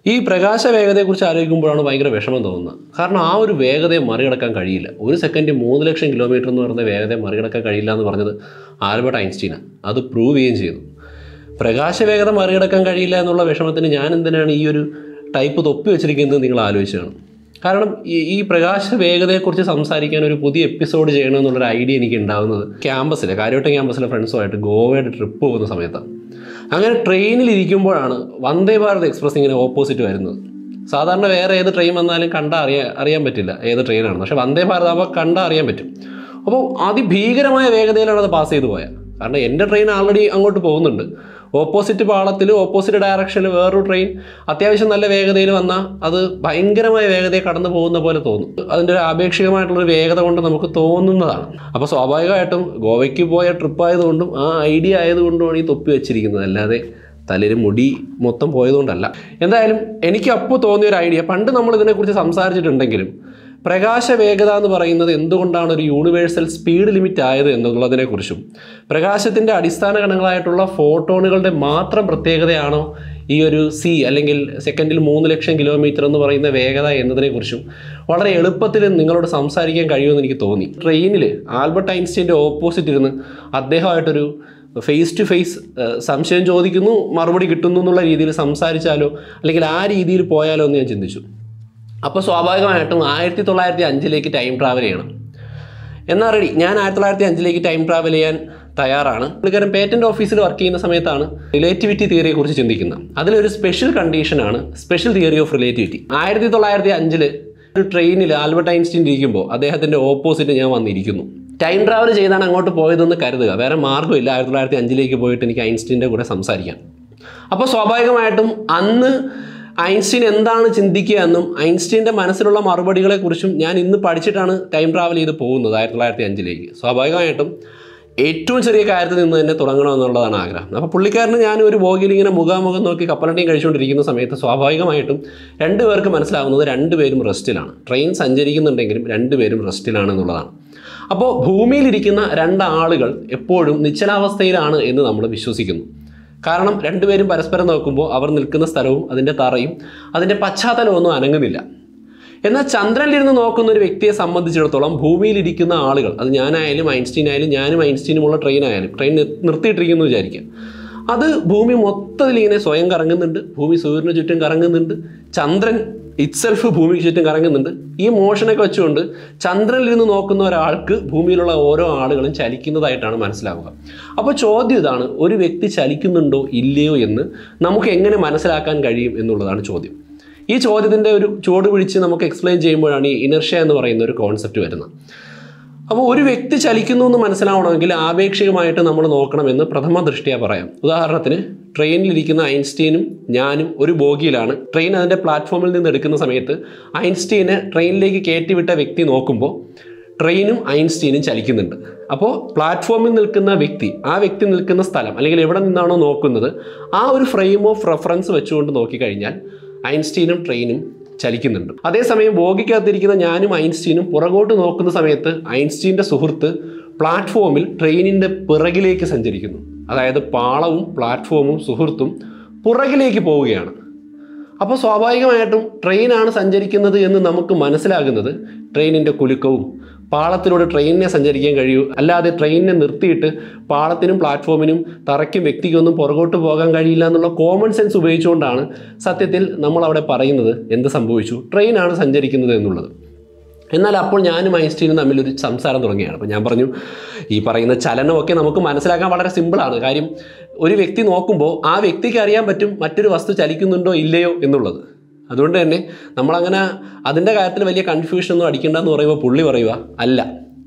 ഈ പ്രകാശ വേഗതയെക്കുറിച്ച് ആലോചിക്കുമ്പോഴാണ് ഭയങ്കര വിഷമം തോന്നുന്നത് കാരണം ആ ഒരു വേഗതയെ മറികടക്കാൻ കഴിയില്ല ഒരു സെക്കൻഡ് മൂന്ന് ലക്ഷം കിലോമീറ്റർ എന്ന് പറയുന്ന വേഗതയെ മറികടക്കാൻ കഴിയില്ല എന്ന് പറഞ്ഞത് ആൽബർട്ട് ഐൻസ്റ്റീനാണ് അത് പ്രൂവ് ചെയ്യുകയും ചെയ്തു പ്രകാശ വേഗത മറികടക്കാൻ കഴിയില്ല എന്നുള്ള വിഷമത്തിന് ഞാൻ എന്തിനാണ് ഈ ഒരു ടൈപ്പ് തൊപ്പി വെച്ചിരിക്കുന്നത് നിങ്ങൾ ആലോചിച്ചാണ് കാരണം ഈ ഈ പ്രകാശ വേഗതയെക്കുറിച്ച് സംസാരിക്കാൻ ഒരു പുതിയ എപ്പിസോഡ് ചെയ്യണമെന്നുള്ളൊരു ഐഡിയ എനിക്ക് ഉണ്ടാകുന്നത് ക്യാമ്പസിലെ കാര്യവട്ടം ക്യാമ്പസിലെ ഫ്രണ്ട്സുമായിട്ട് ഗോവയുടെ ട്രിപ്പ് പോകുന്ന സമയത്താണ് അങ്ങനെ ട്രെയിനിൽ ഇരിക്കുമ്പോഴാണ് വന്ദേ ഭാരത് എക്സ്പ്രസ് ഇങ്ങനെ ഓപ്പോസിറ്റ് വരുന്നത് സാധാരണ വേറെ ഏത് ട്രെയിൻ വന്നാലും കണ്ടാൽ അറിയാൻ അറിയാൻ പറ്റില്ല ഏത് ട്രെയിനാണ് പക്ഷേ വന്ദേ ഭാരത് ആകുമ്പോൾ കണ്ടാൽ അറിയാൻ പറ്റും അപ്പോൾ അതിഭീകരമായ വേഗതയിലാണ് അത് പാസ് ചെയ്തു പോയത് കാരണം എൻ്റെ ട്രെയിൻ ആൾറെഡി അങ്ങോട്ട് പോകുന്നുണ്ട് ഓപ്പോസിറ്റ് പാളത്തിൽ ഓപ്പോസിറ്റ് ഡയറക്ഷനിൽ വേറൊരു ട്രെയിൻ അത്യാവശ്യം നല്ല വേഗതയിൽ വന്നാൽ അത് ഭയങ്കരമായ വേഗതയെ കടന്നു പോകുന്ന പോലെ തോന്നും അതിൻ്റെ ഒരു ആപേക്ഷികമായിട്ടുള്ളൊരു വേഗത കൊണ്ട് നമുക്ക് തോന്നുന്നതാണ് അപ്പോൾ സ്വാഭാവികമായിട്ടും ഗോവയ്ക്ക് പോയ ട്രിപ്പ് ആയതുകൊണ്ടും ആ ഐഡിയ ആയതുകൊണ്ടുമാണ് ഈ തൊപ്പി വെച്ചിരിക്കുന്നത് അല്ലാതെ തലയിൽ മുടി മൊത്തം പോയതുകൊണ്ടല്ല എന്തായാലും എനിക്ക് അപ്പോൾ തോന്നിയ ഒരു ഐഡിയ പണ്ട് നമ്മൾ ഇതിനെക്കുറിച്ച് സംസാരിച്ചിട്ടുണ്ടെങ്കിലും പ്രകാശ വേഗത എന്ന് പറയുന്നത് എന്തുകൊണ്ടാണ് ഒരു യൂണിവേഴ്സൽ സ്പീഡ് ലിമിറ്റ് ആയത് എന്നുള്ളതിനെക്കുറിച്ചും പ്രകാശത്തിൻ്റെ അടിസ്ഥാന ഘടകങ്ങളായിട്ടുള്ള ഫോട്ടോണുകളുടെ മാത്രം പ്രത്യേകതയാണോ ഈ ഒരു സി അല്ലെങ്കിൽ സെക്കൻഡിൽ മൂന്ന് ലക്ഷം കിലോമീറ്റർ എന്ന് പറയുന്ന വേഗത എന്നതിനെക്കുറിച്ചും വളരെ എളുപ്പത്തിൽ നിങ്ങളോട് സംസാരിക്കാൻ കഴിയുമെന്ന് എനിക്ക് തോന്നി ട്രെയിനിൽ ആൽബർട്ട് ഐൻസ്റ്റീൻ്റെ ഓപ്പോസിറ്റ് ഇരുന്ന് അദ്ദേഹമായിട്ടൊരു ഫേസ് ടു ഫേസ് സംശയം ചോദിക്കുന്നു മറുപടി കിട്ടുന്നു എന്നുള്ള രീതിയിൽ സംസാരിച്ചാലോ അല്ലെങ്കിൽ ആ രീതിയിൽ പോയാലോ എന്ന് ഞാൻ ചിന്തിച്ചു അപ്പോൾ സ്വാഭാവികമായിട്ടും ആയിരത്തി തൊള്ളായിരത്തി അഞ്ചിലേക്ക് ടൈം ട്രാവൽ ചെയ്യണം എന്നാൽ റെഡി ഞാൻ ആയിരത്തി തൊള്ളായിരത്തി അഞ്ചിലേക്ക് ടൈം ട്രാവൽ ചെയ്യാൻ തയ്യാറാണ് പുള്ളിക്കാരൻ പേറ്റന്റ് ഓഫീസിൽ വർക്ക് ചെയ്യുന്ന സമയത്താണ് റിലേറ്റിവിറ്റി തിയറിയെ കുറിച്ച് ചിന്തിക്കുന്നത് അതിലൊരു സ്പെഷ്യൽ കണ്ടീഷനാണ് സ്പെഷ്യൽ തിയറി ഓഫ് റിലേറ്റിവിറ്റി ആയിരത്തി തൊള്ളായിരത്തി അഞ്ചില് ഒരു ട്രെയിനിൽ ആൽബർട്ട് ഐൻസ്റ്റീൻ ഇരിക്കുമ്പോൾ അദ്ദേഹത്തിന്റെ ഓപ്പോസിറ്റ് ഞാൻ വന്നിരിക്കുന്നു ടൈം ട്രാവൽ ചെയ്താണ് അങ്ങോട്ട് പോയതെന്ന് കരുതുക വേറെ മാർഗ്ഗമില്ല ആയിരത്തി തൊള്ളായിരത്തി അഞ്ചിലേക്ക് പോയിട്ട് എനിക്ക് ഐൻസ്റ്റീൻ്റെ കൂടെ സംസാരിക്കാം അപ്പോൾ സ്വാഭാവികമായിട്ടും അന്ന് ഐൻസ്റ്റീൻ എന്താണ് ചിന്തിക്കുക എന്നും ഐൻസ്റ്റീൻ്റെ മനസ്സിലുള്ള മറുപടികളെക്കുറിച്ചും ഞാൻ ഇന്ന് പഠിച്ചിട്ടാണ് ടൈം ട്രാവൽ ചെയ്ത് പോകുന്നത് ആയിരത്തി തൊള്ളായിരത്തി അഞ്ചിലേക്ക് സ്വാഭാവികമായിട്ടും ഏറ്റവും ചെറിയ കാര്യത്തിൽ നിന്ന് തന്നെ തുടങ്ങണമെന്നുള്ളതാണ് ആഗ്രഹം അപ്പോൾ പുള്ളിക്കാരന് ഞാൻ ഒരു ബോഗിയിൽ ഇങ്ങനെ മുഖാമുഖം നോക്കി കപ്പലണ്ടിയും കഴിച്ചുകൊണ്ടിരിക്കുന്ന സമയത്ത് സ്വാഭാവികമായിട്ടും രണ്ടുപേർക്ക് മനസ്സിലാവുന്നത് രണ്ടുപേരും റെസ്റ്റിലാണ് ട്രെയിൻ സഞ്ചരിക്കുന്നുണ്ടെങ്കിലും രണ്ടുപേരും റെസ്റ്റിലാണ് എന്നുള്ളതാണ് അപ്പോൾ ഭൂമിയിലിരിക്കുന്ന രണ്ടാളുകൾ എപ്പോഴും നിശ്ചലാവസ്ഥയിലാണ് എന്ന് നമ്മൾ വിശ്വസിക്കുന്നു കാരണം രണ്ടുപേരും പരസ്പരം നോക്കുമ്പോൾ അവർ നിൽക്കുന്ന സ്ഥലവും അതിൻ്റെ തറയും അതിൻ്റെ പശ്ചാത്തലവും ഒന്നും അനങ്ങുന്നില്ല എന്നാൽ ചന്ദ്രനിലിരുന്ന് നോക്കുന്ന ഒരു വ്യക്തിയെ സംബന്ധിച്ചിടത്തോളം ഭൂമിയിലിരിക്കുന്ന ആളുകൾ അത് ഞാനായാലും ഐൻസ്റ്റീൻ ആയാലും ഞാനും ഐൻസ്റ്റീനുമുള്ള ട്രെയിൻ ആയാലും ട്രെയിൻ നിർ- നിർത്തിയിട്ടിരിക്കുന്നു വിചാരിക്കുക അത് ഭൂമി മൊത്തത്തിൽ ഇങ്ങനെ സ്വയം കറങ്ങുന്നുണ്ട് ഭൂമി സൂര്യന് ചുറ്റും കറങ്ങുന്നുണ്ട് ചന്ദ്രൻ ഇറ്റ്സെൽഫ് ഭൂമിക്ക് ചുറ്റും കറങ്ങുന്നുണ്ട് ഈ മോഷനൊക്കെ വെച്ചുകൊണ്ട് ചന്ദ്രനിലിരുന്ന് നോക്കുന്ന ഒരാൾക്ക് ഭൂമിയിലുള്ള ഓരോ ആളുകളും ചലിക്കുന്നതായിട്ടാണ് മനസ്സിലാവുക അപ്പോൾ ചോദ്യം ഇതാണ് ഒരു വ്യക്തി ചലിക്കുന്നുണ്ടോ ഇല്ലയോ എന്ന് നമുക്ക് എങ്ങനെ മനസ്സിലാക്കാൻ കഴിയും എന്നുള്ളതാണ് ചോദ്യം ഈ ചോദ്യത്തിൻ്റെ ഒരു ചുവട് പിടിച്ച് നമുക്ക് എക്സ്പ്ലെയിൻ ചെയ്യുമ്പോഴാണ് ഈ ഇനർഷ്യ എന്ന് പറയുന്ന ഒരു കോൺസെപ്റ്റ് വരുന്നത് അപ്പോൾ ഒരു വ്യക്തി ചലിക്കുന്നു എന്ന് മനസ്സിലാവണമെങ്കിൽ ആപേക്ഷികമായിട്ട് നമ്മൾ നോക്കണമെന്ന് പ്രഥമ ദൃഷ്ടിയ പറയാം ഉദാഹരണത്തിന് ട്രെയിനിലിരിക്കുന്ന ഐൻസ്റ്റീനും ഞാനും ഒരു ബോഗിയിലാണ് ട്രെയിൻ അതിൻ്റെ പ്ലാറ്റ്ഫോമിൽ നിന്ന് എടുക്കുന്ന സമയത്ത് ഐൻസ്റ്റീനെ ട്രെയിനിലേക്ക് കയറ്റിവിട്ട വ്യക്തി നോക്കുമ്പോൾ ട്രെയിനും ഐൻസ്റ്റീനും ചലിക്കുന്നുണ്ട് അപ്പോൾ പ്ലാറ്റ്ഫോമിൽ നിൽക്കുന്ന വ്യക്തി ആ വ്യക്തി നിൽക്കുന്ന സ്ഥലം അല്ലെങ്കിൽ എവിടെ നിന്നാണോ നോക്കുന്നത് ആ ഒരു ഫ്രെയിം ഓഫ് റെഫറൻസ് വെച്ചുകൊണ്ട് നോക്കിക്കഴിഞ്ഞാൽ ഐൻസ്റ്റീനും ട്രെയിനും ചലിക്കുന്നുണ്ട് അതേസമയം ബോഗിക്കകത്തിരിക്കുന്ന ഞാനും ഐൻസ്റ്റീനും പുറകോട്ട് നോക്കുന്ന സമയത്ത് ഐൻസ്റ്റീൻ്റെ സുഹൃത്ത് പ്ലാറ്റ്ഫോമിൽ ട്രെയിനിൻ്റെ പിറകിലേക്ക് സഞ്ചരിക്കുന്നു അതായത് പാളവും പ്ലാറ്റ്ഫോമും സുഹൃത്തും പുറകിലേക്ക് പോവുകയാണ് അപ്പോൾ സ്വാഭാവികമായിട്ടും ട്രെയിനാണ് സഞ്ചരിക്കുന്നത് എന്ന് നമുക്ക് മനസ്സിലാകുന്നത് ട്രെയിനിൻ്റെ കുലുക്കവും പാളത്തിലൂടെ ട്രെയിനിനെ സഞ്ചരിക്കാൻ കഴിയൂ അല്ലാതെ ട്രെയിനിനെ നിർത്തിയിട്ട് പാളത്തിനും പ്ലാറ്റ്ഫോമിനും തറയ്ക്കും വ്യക്തിക്കൊന്നും പുറകോട്ട് പോകാൻ കഴിയില്ല എന്നുള്ള കോമൺ സെൻസ് ഉപയോഗിച്ചുകൊണ്ടാണ് സത്യത്തിൽ നമ്മൾ അവിടെ പറയുന്നത് എന്ത് സംഭവിച്ചു ട്രെയിനാണ് സഞ്ചരിക്കുന്നത് എന്നുള്ളത് എന്നാൽ അപ്പോൾ ഞാനും ഐൻസ്റ്റീനും തമ്മിലൊരു സംസാരം തുടങ്ങിയാണ് അപ്പോൾ ഞാൻ പറഞ്ഞു ഈ പറയുന്ന ചലനമൊക്കെ നമുക്ക് മനസ്സിലാക്കാൻ വളരെ സിമ്പിളാണ് കാര്യം ഒരു വ്യക്തി നോക്കുമ്പോൾ ആ വ്യക്തിക്ക് അറിയാൻ പറ്റും മറ്റൊരു വസ്തു ചലിക്കുന്നുണ്ടോ ഇല്ലയോ എന്നുള്ളത് അതുകൊണ്ട് തന്നെ നമ്മളങ്ങനെ അതിൻ്റെ കാര്യത്തിൽ വലിയ കൺഫ്യൂഷനൊന്നും അടിക്കേണ്ടെന്ന് പറയുമ്പോൾ പുള്ളി പറയുക അല്ല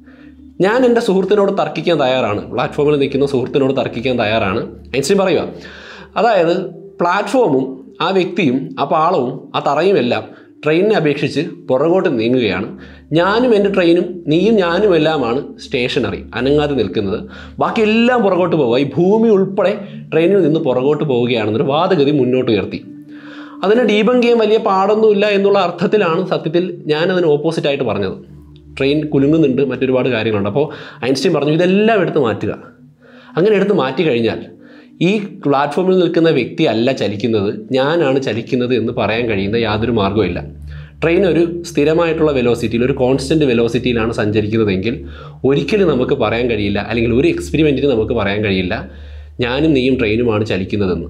ഞാൻ എൻ്റെ സുഹൃത്തിനോട് തർക്കിക്കാൻ തയ്യാറാണ് പ്ലാറ്റ്ഫോമിൽ നിൽക്കുന്ന സുഹൃത്തിനോട് തർക്കിക്കാൻ തയ്യാറാണ് ഐൻസ്റ്റീൻ പറയുക അതായത് പ്ലാറ്റ്ഫോമും ആ വ്യക്തിയും ആ പാളവും ആ തറയും എല്ലാം ട്രെയിനിനെ അപേക്ഷിച്ച് പുറകോട്ട് നീങ്ങുകയാണ് ഞാനും എൻ്റെ ട്രെയിനും നീയും ഞാനും എല്ലാമാണ് സ്റ്റേഷനറി അനങ്ങാതെ നിൽക്കുന്നത് ബാക്കി എല്ലാം പുറകോട്ട് പോവുക ഈ ഭൂമി ഉൾപ്പെടെ ട്രെയിനിൽ നിന്ന് പുറകോട്ട് പോവുകയാണെന്നൊരു വാദഗതി മുന്നോട്ട് ഉയർത്തി അതിനെ ഡീബങ്ക് ചെയ്യാൻ വലിയ പാടൊന്നുമില്ല എന്നുള്ള അർത്ഥത്തിലാണ് സത്യത്തിൽ ഞാനതിന് ഓപ്പോസിറ്റായിട്ട് പറഞ്ഞത് ട്രെയിൻ കുലുങ്ങുന്നുണ്ട് മറ്റൊരുപാട് കാര്യങ്ങളുണ്ട് അപ്പോൾ ഐൻസ്റ്റീൻ പറഞ്ഞു ഇതെല്ലാം എടുത്ത് മാറ്റുക അങ്ങനെ എടുത്ത് മാറ്റി കഴിഞ്ഞാൽ ഈ പ്ലാറ്റ്ഫോമിൽ നിൽക്കുന്ന വ്യക്തി അല്ല ചലിക്കുന്നത് ഞാനാണ് ചലിക്കുന്നത് എന്ന് പറയാൻ കഴിയുന്ന യാതൊരു മാർഗ്ഗവുമില്ല ട്രെയിൻ ഒരു സ്ഥിരമായിട്ടുള്ള വെലോസിറ്റിയിൽ ഒരു കോൺസ്റ്റൻറ്റ് വെലോസിറ്റിയിലാണ് സഞ്ചരിക്കുന്നതെങ്കിൽ ഒരിക്കലും നമുക്ക് പറയാൻ കഴിയില്ല അല്ലെങ്കിൽ ഒരു എക്സ്പെരിമെൻറ്റിന് നമുക്ക് പറയാൻ കഴിയില്ല ഞാനും നീയും ട്രെയിനുമാണ് ചലിക്കുന്നതെന്ന്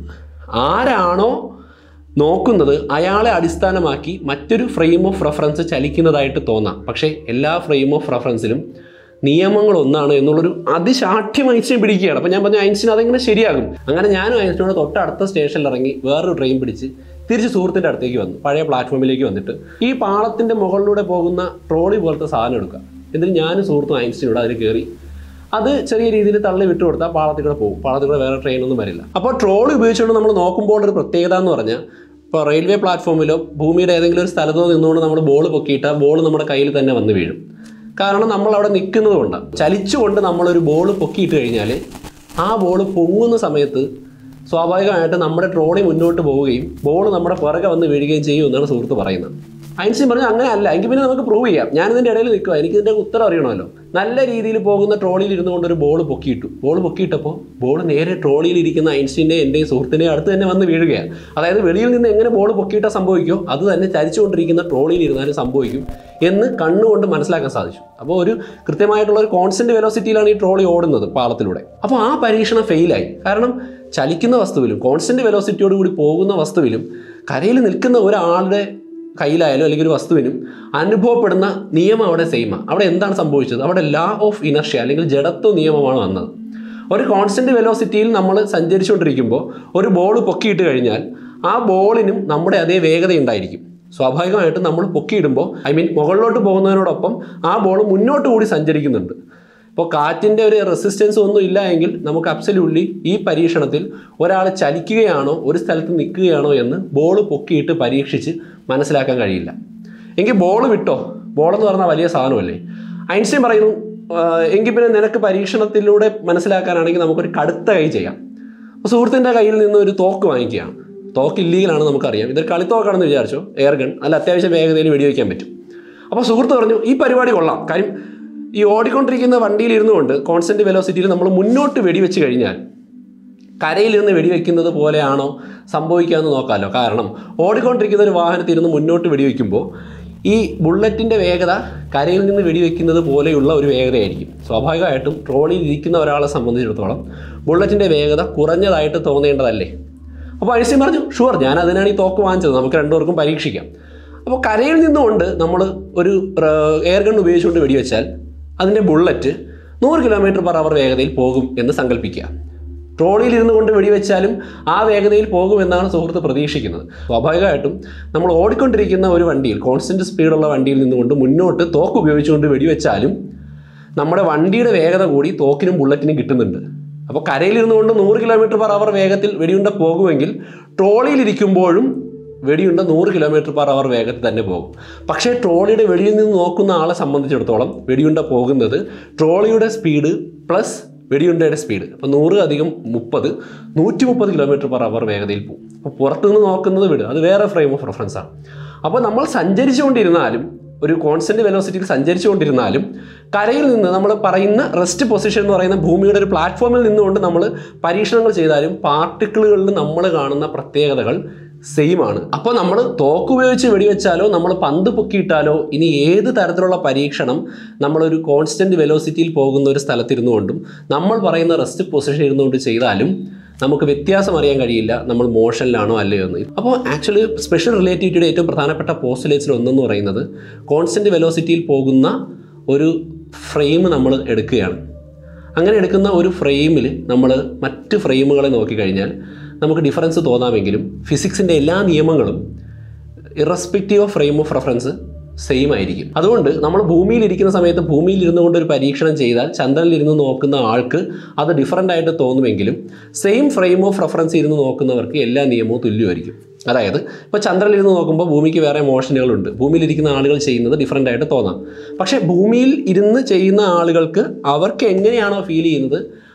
ആരാണോ നോക്കുന്നത് അയാളെ അടിസ്ഥാനമാക്കി മറ്റൊരു ഫ്രെയിം ഓഫ് റെഫറൻസ് ചലിക്കുന്നതായിട്ട് തോന്നാം പക്ഷേ എല്ലാ ഫ്രെയിം ഓഫ് റെഫറൻസിലും നിയമങ്ങൾ ഒന്നാണ് എന്നുള്ളൊരു അതിശാഠ്യം ഐൻസ്റ്റീൻ പിടിക്കുകയാണ് അപ്പോൾ ഞാൻ പറഞ്ഞു ഐൻസ്റ്റീൻ അതെങ്ങനെ ശരിയാകും അങ്ങനെ ഞാനും ഐൻസ്റ്റീനോട് തൊട്ടടുത്ത സ്റ്റേഷനിൽ ഇറങ്ങി വേറൊരു ട്രെയിൻ പിടിച്ച് തിരിച്ച് സുഹൃത്തിൻ്റെ അടുത്തേക്ക് വന്നു പഴയ പ്ലാറ്റ്ഫോമിലേക്ക് വന്നിട്ട് ഈ പാളത്തിൻ്റെ മുകളിലൂടെ പോകുന്ന ട്രോളി പോലത്തെ സാധനം എടുക്കുക എന്നിട്ട് ഞാനും സുഹൃത്തും ഐൻസ്റ്റീനോട് അതിൽ കയറി അത് ചെറിയ രീതിയിൽ തള്ളി വിട്ടു കൊടുത്താൽ പാളത്തിൽ കൂടെ പോകും പാളത്തിൽ കൂടെ വേറെ ട്രെയിനൊന്നും വരില്ല അപ്പോൾ ട്രോളി ഉപയോഗിച്ചുകൊണ്ട് നമ്മൾ നോക്കുമ്പോൾ ഒരു പ്രത്യേകത എന്ന് പറഞ്ഞാൽ ഇപ്പോൾ റെയിൽവേ പ്ലാറ്റ്ഫോമിലോ ഭൂമിയുടെ ഏതെങ്കിലും ഒരു സ്ഥലത്തോ നിന്നുകൊണ്ട് നമ്മൾ ബോൾ പൊക്കിയിട്ടാൽ ബോൾ നമ്മുടെ കയ്യിൽ തന്നെ വന്ന് വീഴും കാരണം നമ്മൾ അവിടെ നിൽക്കുന്നത് കൊണ്ടാണ് ചലിച്ചുകൊണ്ട് നമ്മളൊരു ബോൾ പൊക്കിയിട്ട് കഴിഞ്ഞാൽ ആ ബോൾ പൊങ്ങുന്ന സമയത്ത് സ്വാഭാവികമായിട്ട് നമ്മുടെ ട്രോളി മുന്നോട്ട് പോവുകയും ബോൾ നമ്മുടെ പുറകെ വന്ന് വീഴുകയും ചെയ്യും എന്നാണ് സുഹൃത്ത് പറയുന്നത് ഐൻസ്റ്റീൻ പറഞ്ഞു അങ്ങനെ അല്ല എങ്കിൽ പിന്നെ നമുക്ക് പ്രൂവ് ചെയ്യാം ഞാൻ ഇതിൻ്റെ ഇടയിൽ നിൽക്കുക എനിക്ക് ഇതിൻ്റെ ഉത്തരം അറിയണമല്ലോ നല്ല രീതിയിൽ പോകുന്ന ട്രോളിയിൽ ഇരുന്നു കൊണ്ട് ഒരു ബോൾ പൊക്കിയിട്ടു ബോൾ പൊക്കിയിട്ടപ്പോൾ ബോൾ നേരെ ട്രോളിയിൽ ഇരിക്കുന്ന ഐൻസ്റ്റീൻ്റെയും എൻ്റെയും സുഹൃത്തിൻ്റെയും അടുത്ത് തന്നെ വന്ന് വീഴുകയാണ് അതായത് വെളിയിൽ നിന്ന് എങ്ങനെ ബോൾ പൊക്കിയിട്ടാൽ സംഭവിക്കുമോ അത് തന്നെ ചരിച്ചുകൊണ്ടിരിക്കുന്ന ട്രോളിയിൽ ഇരുന്നാലും സംഭവിക്കും എന്ന് കണ്ണുകൊണ്ട് മനസ്സിലാക്കാൻ സാധിച്ചു അപ്പോൾ ഒരു കൃത്യമായിട്ടുള്ള ഒരു കോൺസ്റ്റന്റ് വെലോസിറ്റിയിലാണ് ഈ ട്രോളി ഓടുന്നത് പാളത്തിലൂടെ അപ്പോൾ ആ പരീക്ഷണം ഫെയിലായി കാരണം ചലിക്കുന്ന വസ്തുവിലും കോൺസ്റ്റന്റ് വെലോസിറ്റിയോട് കൂടി പോകുന്ന വസ്തുവിലും കരയിൽ നിൽക്കുന്ന ഒരാളുടെ കയ്യിലായാലും അല്ലെങ്കിൽ ഒരു വസ്തുവിനും അനുഭവപ്പെടുന്ന നിയമം അവിടെ സെയിമാണ് അവിടെ എന്താണ് സംഭവിച്ചത് അവിടെ ലാ ഓഫ് ഇനർഷ്യ അല്ലെങ്കിൽ ജഡത്വ നിയമമാണ് വന്നത് ഒരു കോൺസ്റ്റന്റ് വെലോസിറ്റിയിൽ നമ്മൾ സഞ്ചരിച്ചുകൊണ്ടിരിക്കുമ്പോൾ ഒരു ബോൾ പൊക്കിയിട്ട് കഴിഞ്ഞാൽ ആ ബോളിനും നമ്മുടെ അതേ വേഗത ഉണ്ടായിരിക്കും സ്വാഭാവികമായിട്ടും നമ്മൾ പൊക്കിയിടുമ്പോൾ ഐ മീൻ മുകളിലോട്ട് പോകുന്നതിനോടൊപ്പം ആ ബോൾ മുന്നോട്ട് കൂടി സഞ്ചരിക്കുന്നുണ്ട് ഇപ്പോൾ കാറ്റിൻ്റെ ഒരു റെസിസ്റ്റൻസ് ഒന്നും ഇല്ല എങ്കിൽ നമുക്ക് അബ്സല്യൂട്ട്ലി ഈ പരീക്ഷണത്തിൽ ഒരാൾ ചലിക്കുകയാണോ ഒരു സ്ഥലത്ത് നിൽക്കുകയാണോ എന്ന് ബോൾ പൊക്കിയിട്ട് പരീക്ഷിച്ച് മനസ്സിലാക്കാൻ കഴിയില്ല എങ്കിൽ ബോൾ വിട്ടോ ബോൾ എന്ന് പറഞ്ഞാൽ വലിയ സാധനമല്ലേ ഐൻസ്റ്റീൻ പറയുന്നു "ആഹ് എങ്കിൽ പിന്നെ നിനക്ക് പരീക്ഷണത്തിലൂടെ മനസ്സിലാക്കാനാണെങ്കിൽ നമുക്കൊരു കടുത്ത കൈ ചെയ്യാം അപ്പോൾ സുഹൃത്തിൻ്റെ കയ്യിൽ നിന്ന് ഒരു തോക്ക് വാങ്ങിക്കുകയാണ് തോക്ക് ഇല്ലീഗലാണ് നമുക്കറിയാം ഇതൊരു കളിത്തോക്കാണെന്ന് വിചാരിച്ചോ എയർ ഗൺ അല്ല അത്യാവശ്യം വേഗതയിൽ വെടിവെക്കാൻ പറ്റും അപ്പോൾ സുഹൃത്ത് പറഞ്ഞു ഈ പരിപാടി കൊള്ളാം കാര്യം ഈ ഓടിക്കൊണ്ടിരിക്കുന്ന വണ്ടിയിൽ ഇരുന്നുകൊണ്ട് കോൺസ്റ്റന്റ് വെലോസിറ്റിയിൽ നമ്മൾ മുന്നോട്ട് വെടിവെച്ച് കഴിഞ്ഞാൽ കരയിലിരുന്ന് വെടിവെക്കുന്നത് പോലെയാണോ സംഭവിക്കാമെന്ന് നോക്കാമല്ലോ കാരണം ഓടിക്കൊണ്ടിരിക്കുന്ന ഒരു വാഹനത്തിൽ ഇരുന്ന് മുന്നോട്ട് വെടിവെക്കുമ്പോൾ ഈ ബുള്ളറ്റിൻ്റെ വേഗത കരയിൽ നിന്ന് വെടിവെക്കുന്നത് പോലെയുള്ള ഒരു വേഗതയായിരിക്കും സ്വാഭാവികമായിട്ടും ട്രോളിയിൽ ഇരിക്കുന്ന ഒരാളെ സംബന്ധിച്ചിടത്തോളം ബുള്ളറ്റിൻ്റെ വേഗത കുറഞ്ഞതായിട്ട് തോന്നേണ്ടതല്ലേ അപ്പോൾ ഐസി പറഞ്ഞു ഷുവർ ഞാൻ അതിനാണ് ഈ തോക്ക് വാങ്ങിച്ചത് നമുക്ക് രണ്ടുപേർക്കും പരീക്ഷിക്കാം അപ്പോൾ കരയിൽ നിന്നുകൊണ്ട് നമ്മൾ ഒരു എയർ ഗൺ ഉപയോഗിച്ചുകൊണ്ട് വെടിവെച്ചാൽ അതിൻ്റെ ബുള്ളറ്റ് നൂറ് കിലോമീറ്റർ പെർ അവർ വേഗതയിൽ പോകും എന്ന് സങ്കല്പിക്കുക ട്രോളിയിൽ ഇരുന്ന് കൊണ്ട് വെടിവെച്ചാലും ആ വേഗതയിൽ പോകുമെന്നാണ് സുഹൃത്ത് പ്രതീക്ഷിക്കുന്നത് സ്വാഭാവികമായിട്ടും നമ്മൾ ഓടിക്കൊണ്ടിരിക്കുന്ന ഒരു വണ്ടിയിൽ കോൺസ്റ്റന്റ് സ്പീഡുള്ള വണ്ടിയിൽ നിന്നുകൊണ്ട് മുന്നോട്ട് തോക്ക് ഉപയോഗിച്ചുകൊണ്ട് വെടിവെച്ചാലും നമ്മുടെ വണ്ടിയുടെ വേഗത കൂടി തോക്കിനും ബുള്ളറ്റിനും കിട്ടുന്നുണ്ട് അപ്പോൾ കരയിലിരുന്നു കൊണ്ട് നൂറ് കിലോമീറ്റർ പെർ അവർ വേഗത്തിൽ വെടിയുണ്ട പോകുമെങ്കിൽ ട്രോളിയിലിരിക്കുമ്പോഴും വെടിയുണ്ട നൂറ് കിലോമീറ്റർ പെർ അവർ വേഗത്തിൽ തന്നെ പോകും പക്ഷേ ട്രോളിയുടെ വെളിയിൽ നിന്ന് നോക്കുന്ന ആളെ സംബന്ധിച്ചിടത്തോളം വെടിയുണ്ട പോകുന്നത് ട്രോളിയുടെ സ്പീഡ് പ്ലസ് വെടിയുണ്ടയുടെ സ്പീഡ് അപ്പോൾ നൂറ് അധികം മുപ്പത് നൂറ്റി മുപ്പത് കിലോമീറ്റർ പെർ അവർ വേഗതയിൽ പോകും അപ്പോൾ പുറത്തുനിന്ന് നോക്കുന്നത് വിട് അത് വേറെ ഫ്രെയിം ഓഫ് റെഫറൻസ് ആണ് അപ്പോൾ നമ്മൾ സഞ്ചരിച്ചുകൊണ്ടിരുന്നാലും ഒരു കോൺസ്റ്റന്റ് വെലോസിറ്റിയിൽ സഞ്ചരിച്ചുകൊണ്ടിരുന്നാലും കരയിൽ നിന്ന് നമ്മൾ പറയുന്ന റെസ്റ്റ് പൊസിഷൻ എന്ന് പറയുന്ന ഭൂമിയുടെ ഒരു പ്ലാറ്റ്ഫോമിൽ നിന്നുകൊണ്ട് നമ്മൾ പരീക്ഷണങ്ങൾ ചെയ്താലും പാർട്ടിക്കിളുകളിൽ നമ്മൾ കാണുന്ന പ്രത്യേകതകൾ സെയിം ആണ് അപ്പോൾ നമ്മൾ തോക്ക് ഉപയോഗിച്ച് വെടിവെച്ചാലോ നമ്മൾ പന്ത് പൊക്കിയിട്ടാലോ ഇനി ഏത് തരത്തിലുള്ള പരീക്ഷണം നമ്മളൊരു കോൺസ്റ്റന്റ് വെലോസിറ്റിയിൽ പോകുന്ന ഒരു സ്ഥലത്തിരുന്നു കൊണ്ടും നമ്മൾ പറയുന്ന റെസ്റ്റ് പൊസിഷൻ ഇരുന്നുകൊണ്ട് ചെയ്താലും നമുക്ക് വ്യത്യാസം അറിയാൻ കഴിയില്ല നമ്മൾ മോഷനിലാണോ അല്ലയോ എന്ന് അപ്പോൾ ആക്ച്വലി സ്പെഷ്യൽ റിലേറ്റിവിറ്റിയുടെ ഏറ്റവും പ്രധാനപ്പെട്ട പോസ്റ്റുലേറ്റ്സിൽ ഒന്നെന്ന് പറയുന്നത് കോൺസ്റ്റന്റ് വെലോസിറ്റിയിൽ പോകുന്ന ഒരു ഫ്രെയിം നമ്മൾ എടുക്കുകയാണ് അങ്ങനെ എടുക്കുന്ന ഒരു ഫ്രെയിമിൽ നമ്മൾ മറ്റ് ഫ്രെയിമുകളെ നോക്കിക്കഴിഞ്ഞാൽ നമുക്ക് ഡിഫറൻസ് തോന്നാമെങ്കിലും ഫിസിക്സിൻ്റെ എല്ലാ നിയമങ്ങളും irrespective of frame of reference same ആയിരിക്കും അതുകൊണ്ട് നമ്മൾ ഭൂമിയിൽ ഇരിക്കുന്ന സമയത്ത് ഭൂമിയിൽ ഇരുന്നു കൊണ്ട് ഒരു പരീക്ഷണം ചെയ്താൽ ചന്ദ്രനിൽ ഇരുന്ന് നോക്കുന്ന ആൾക്ക് അത് ഡിഫറൻ്റ് ആയിട്ട് തോന്നുമെങ്കിലും സെയിം ഫ്രെയിം ഓഫ് റെഫറൻസ് ഇരുന്ന് നോക്കുന്നവർക്ക് എല്ലാ നിയമവും തുല്യമായിരിക്കും അതായത് ഇപ്പോൾ ചന്ദ്രനിൽ ഇരുന്ന് നോക്കുമ്പോൾ ഭൂമിക്ക് വേറെ മോഷനുകളുണ്ട് ഭൂമിയിൽ ഇരിക്കുന്ന ആളുകൾ ചെയ്യുന്നത് ഡിഫറൻ്റ് ആയിട്ട് തോന്നാം പക്ഷേ ഭൂമിയിൽ ഇരുന്ന് ചെയ്യുന്ന ആളുകൾക്ക് അവർക്ക് എങ്ങനെയാണോ ഫീൽ ചെയ്യുന്നത്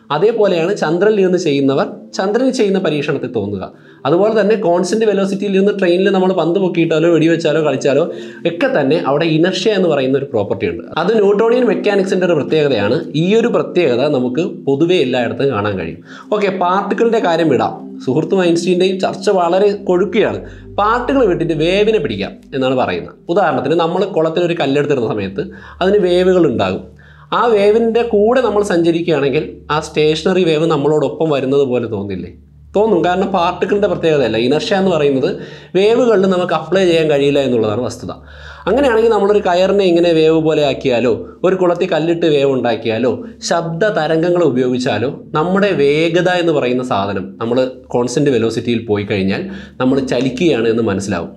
അതേപോലെയാണ് ചന്ദ്രനിൽ നിന്ന് ചെയ്യുന്നവർ ചന്ദ്രനിൽ ചെയ്യുന്ന പരീക്ഷണത്തിൽ തോന്നുക അതുപോലെ തന്നെ കോൺസ്റ്റന്റ് വെലോസിറ്റിയിൽ നിന്ന് ട്രെയിനിൽ നമ്മൾ പന്ത് പൊക്കിയിട്ടാലോ വെടിവെച്ചാലോ കളിച്ചാലോ ഒക്കെ തന്നെ അവിടെ ഇനർഷ്യ എന്ന് പറയുന്ന ഒരു പ്രോപ്പർട്ടി ഉണ്ട് അത് ന്യൂട്ടോണിയൻ മെക്കാനിക്സിന്റെ ഒരു പ്രത്യേകതയാണ് ഈ ഒരു പ്രത്യേകത നമുക്ക് പൊതുവെ എല്ലായിടത്തും കാണാൻ കഴിയും ഓക്കെ പാർട്ടിക്കിളിന്റെ കാര്യം വിടാം സുഹൃത്തും ഐൻസ്റ്റീൻ്റെയും ചർച്ച വളരെ കൊഴുക്കുകയാണ് പാർട്ടികൾ വിട്ടിട്ട് വേവിനെ പിടിക്കാം എന്നാണ് പറയുന്നത് ഉദാഹരണത്തിന് നമ്മൾ കുളത്തിലൊരു കല്ലെടുത്തിരുന്ന സമയത്ത് അതിന് വേവുകൾ ഉണ്ടാകും ആ വേവിൻ്റെ കൂടെ നമ്മൾ സഞ്ചരിക്കുകയാണെങ്കിൽ ആ സ്റ്റേഷനറി വേവ് നമ്മളോടൊപ്പം വരുന്നത് പോലെ തോന്നില്ലേ തോന്നും കാരണം പാർട്ടിക്കിളിൻ്റെ പ്രത്യേകതയല്ല ഇനർഷ്യ എന്ന് പറയുന്നത് വേവുകളിൽ നമുക്ക് അപ്ലൈ ചെയ്യാൻ കഴിയില്ല എന്നുള്ളതാണ് വസ്തുത അങ്ങനെയാണെങ്കിൽ നമ്മളൊരു കയറിനെ ഇങ്ങനെ വേവ് പോലെ ആക്കിയാലോ ഒരു കുളത്തിൽ കല്ലിട്ട് വേവ് ഉണ്ടാക്കിയാലോ ശബ്ദ തരംഗങ്ങൾ ഉപയോഗിച്ചാലോ നമ്മുടെ വേഗത എന്ന് പറയുന്ന സാധനം നമ്മൾ കോൺസ്റ്റൻറ്റ് വെലോസിറ്റിയിൽ പോയി കഴിഞ്ഞാൽ നമ്മൾ ചലിക്കുകയാണ് എന്ന് മനസ്സിലാവും